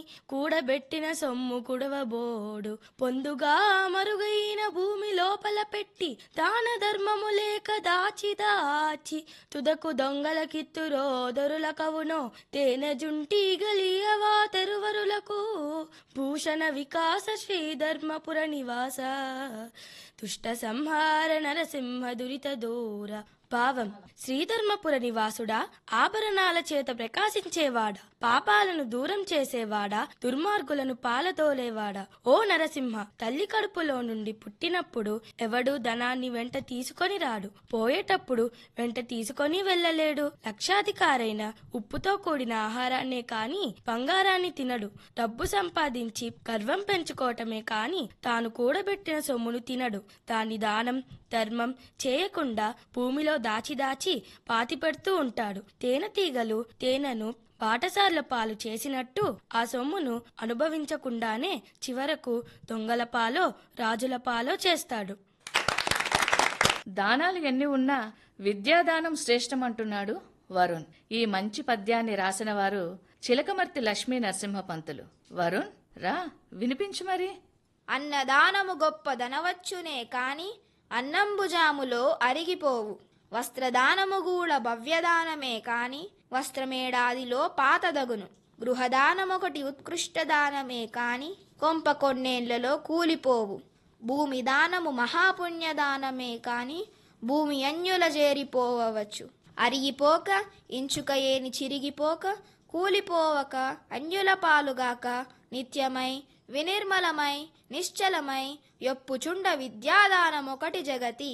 కూడబెట్టిన సొమ్ము కుడవబోడు పొందుగా మరుగైన భూమి లోపల పెట్టి దాన ధర్మము లేక దాచి దాచి తుదకు దొంగల కిత్తురో దొరుల కవునో తేనె జుంటి గలియవా తెరువరులకు భూషణ వికాస శ్రీధర్మపుర నివాస దుష్ట సంహార నరసింహ దురిత దూర భావం శ్రీధర్మపుర నివాసుడా ఆభరణాల చేత ప్రకాశించేవాడా పాపాలను దూరం చేసేవాడా దుర్మార్గులను పాలతోలేవాడా ఓ నరసింహ తల్లి కడుపులో నుండి పుట్టినప్పుడు ఎవడు ధనాన్ని వెంట తీసుకొని రాడు పోయేటప్పుడు వెంట తీసుకొని వెళ్ళలేడు లక్షాధికారైన ఉప్పుతో కూడిన ఆహారాన్నే కాని బంగారాన్ని తినడు డబ్బు సంపాదించి గర్వం పెంచుకోవటమే కాని తాను కూడబెట్టిన సొమ్మును తినడు దాని దానం ధర్మం చేయకుండా భూమిలో దాచి దాచి పాతిపెడుతూ ఉంటాడు తేనెటీగలు తేనెను బాటసార్ల పాలు చేసినట్టు ఆ సొమ్మును అనుభవించకుండానే చివరకు దొంగల పాలో రాజుల పాలో చేస్తాడు దానాలు ఎన్ని ఉన్నా విద్యాదానం శ్రేష్టమంటున్నాడు వరుణ్ ఈ మంచి పద్యాన్ని రాసిన వారు చిలకమర్తి లక్ష్మీ నరసింహ పంతులు వరుణ్ రా వినిపించు మరి అన్నదానము గొప్ప దనవచ్చునే కాని అన్నంబుజాములో అరిగిపోవు వస్త్రదానము గూడ భవ్యదానమే కాని వస్త్రమేడాదిలో పాతదగును గృహదానమొకటి ఉత్కృష్ట దానమే కాని కొంప కొన్నేళ్లలో కూలిపోవు భూమి దానము మహాపుణ్యదానమే కాని భూమి అన్యుల చేరిపోవచ్చు అరిగిపోక ఇంచుక ఏని చిరిగిపోక కూలిపోవక అన్యుల పాలుగాక నిత్యమై వినిర్మలమై నిశ్చలమై యొప్పుచుండ విద్యాదానమొకటి జగతి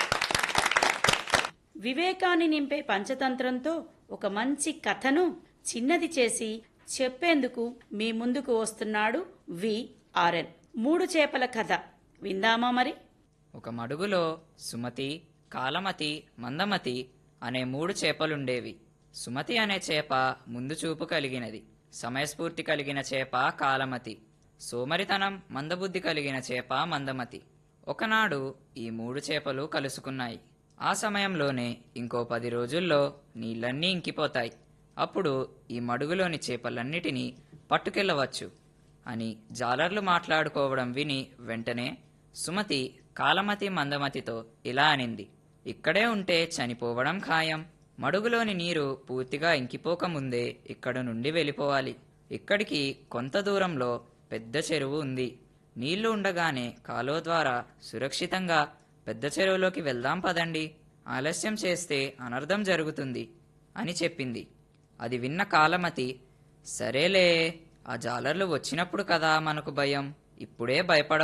వివేకాన్ని నింపే పంచతంత్రంతో ఒక మంచి కథను చిన్నది చేసి చెప్పేందుకు మీ ముందుకు వస్తున్నాడు విఆర్ఎన్ మూడు చేపల కథ విందామా మరి ఒక మడుగులో సుమతి కాలమతి మందమతి అనే మూడు చేపలుండేవి సుమతి అనే చేప ముందు చూపు కలిగినది సమయస్ఫూర్తి కలిగిన చేప కాలమతి సోమరితనం మందబుద్ధి కలిగిన చేప మందమతి ఒకనాడు ఈ మూడు చేపలు కలుసుకున్నాయి ఆ సమయంలోనే ఇంకో పది రోజుల్లో నీళ్ళన్నీ ఇంకిపోతాయి అప్పుడు ఈ మడుగులోని చేపలన్నిటినీ పట్టుకెళ్ళవచ్చు అని జాలర్లు మాట్లాడుకోవడం విని వెంటనే సుమతి కాలమతి మందమతితో ఇలా అనింది ఇక్కడే ఉంటే చనిపోవడం ఖాయం మడుగులోని నీరు పూర్తిగా ఇంకిపోకముందే ఇక్కడ నుండి వెళ్ళిపోవాలి ఇక్కడికి కొంత దూరంలో పెద్ద చెరువు ఉంది నీళ్లు ఉండగానే కాలువ ద్వారా సురక్షితంగా పెద్ద చెరువులోకి వెళ్దాం పదండి ఆలస్యం చేస్తే అనర్థం జరుగుతుంది అని చెప్పింది అది విన్న కాలమతి సరేలే ఆ జాలర్లు వచ్చినప్పుడు కదా మనకు భయం ఇప్పుడే భయపడ